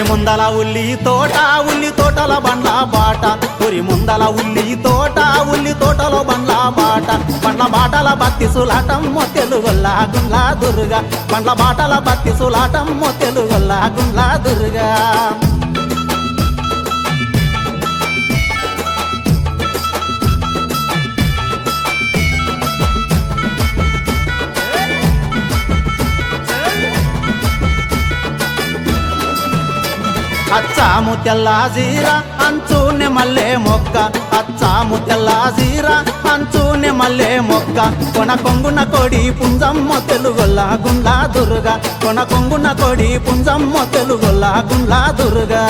ముందల ఉల్లి తోట ఉల్లి తోటల బండ్ల బాట పురి ముందల ఉల్లి తోట ఉల్లి తోటలో బండ్ల బాట బండ్ల బాటల బత్తి సులాటం తెలుగొల్లా గుండ్లా దుర్గా బండ్ల బాటల బత్తి సులాటం తెలుగొల్లా గుండ్లా దుర్గా అచ్చాము తెల్ల జీర అంచూనే మల్లె మొక్క అచ్చాము తెల్ల జీర అంచూనే మల్లె మొక్క కొన కొంగున కొడి పుంజమ్మ తెలుగొల్ల గుండ్లా దుర్గా కొన కొంగున కొడి పుంజమ్మ తెలుగొల్ల గుండ్లా దుర్గా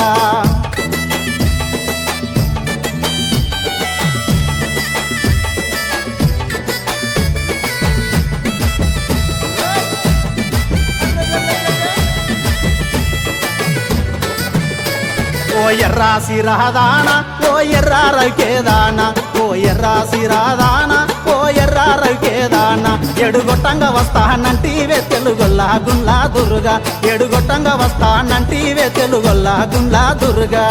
ఓ ఎర్రా సిరాదాన ఓ ఎర్రా రవికేదాన ఓ ఎర్రా సిరాదాన ఓ ఎర్రా రవికేదాన ఎడుగొట్టంగా వస్తానంటీవే తెలుగొల్లా గుండ్లా దుర్గా ఎడుగొట్టంగా వస్తానంటీవే తెలుగొల్లా గుండ్లా దుర్గా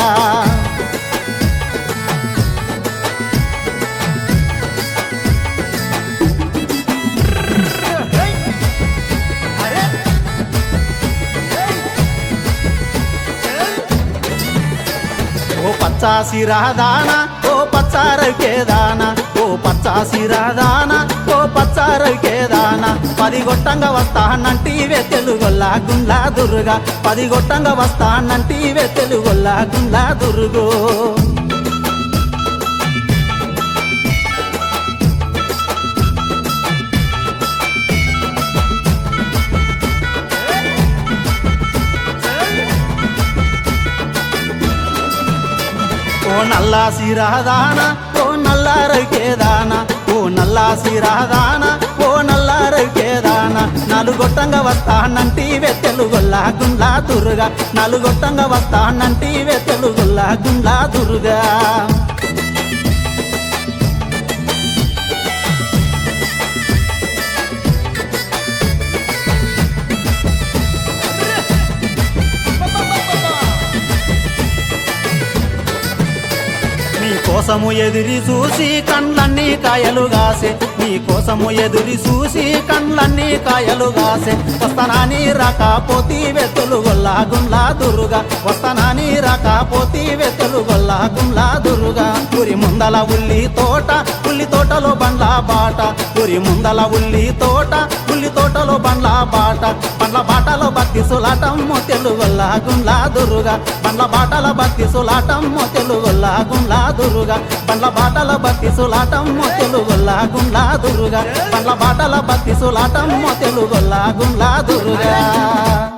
ఓ పచ్చాసి రాదాన ఓ పచ్చారకేదాన ఓ పచ్చాసి రాదాన ఓ పచ్చారకేదాన పది గొట్టంగా వస్తానంటీవే తెలుగొల్లా గుండ్లా దుర్గా పది గొట్టంగా వస్తానంటీవే తెలుగొల్లా గుండ్లా దుర్గో ఓ నల్లా సిరాదాన ఓ నల్లా రవికేదాన ఓ నల్లా సిరాదాన ఓ నల్లా రవికేదాన నలుగొట్టంగా వస్తానంటీవే తెలుగొల్లా గుండ్లా దుర్గా నలుగొట్టంగా వస్తానంటీవే తెలుగొల్లా గుండ్లా దుర్గా నీ కోసము ఎదిరి చూసి కండ్లన్నీ కాయలు గాసే నీ కోసము ఎదిరి చూసి కండ్లన్నీ కాయలు గాసే వస్తానాని రాకపోతీ వెతులు గొల్లా గుండ్లా దురుగా వస్తానాని రాకపోతీ వెతులు గొల్లా గుండ్లా దురుగా పురి ముందల ఉల్లి తోట ఉల్లి తోటలో బండ్ల బాట పురి ముందల ఉల్లి తోట ఉల్లి తోటలో బండ్ల బాట బండ్ల బాటలో బత్తి సులాటం తెలుగొల్లా గుండ్లా దురుగా బండ్ల బాటల బత్తి సులాటం తెలుగొల్లా గుండ్లా దురుగా బండ్ల బాటల బత్తి సులాటం తెలుగొల్లా గుండ్లా దురుగా బండ్ల బాటల బత్తి సులాటం తెలుగొల్లా గుండ్లా దురుగా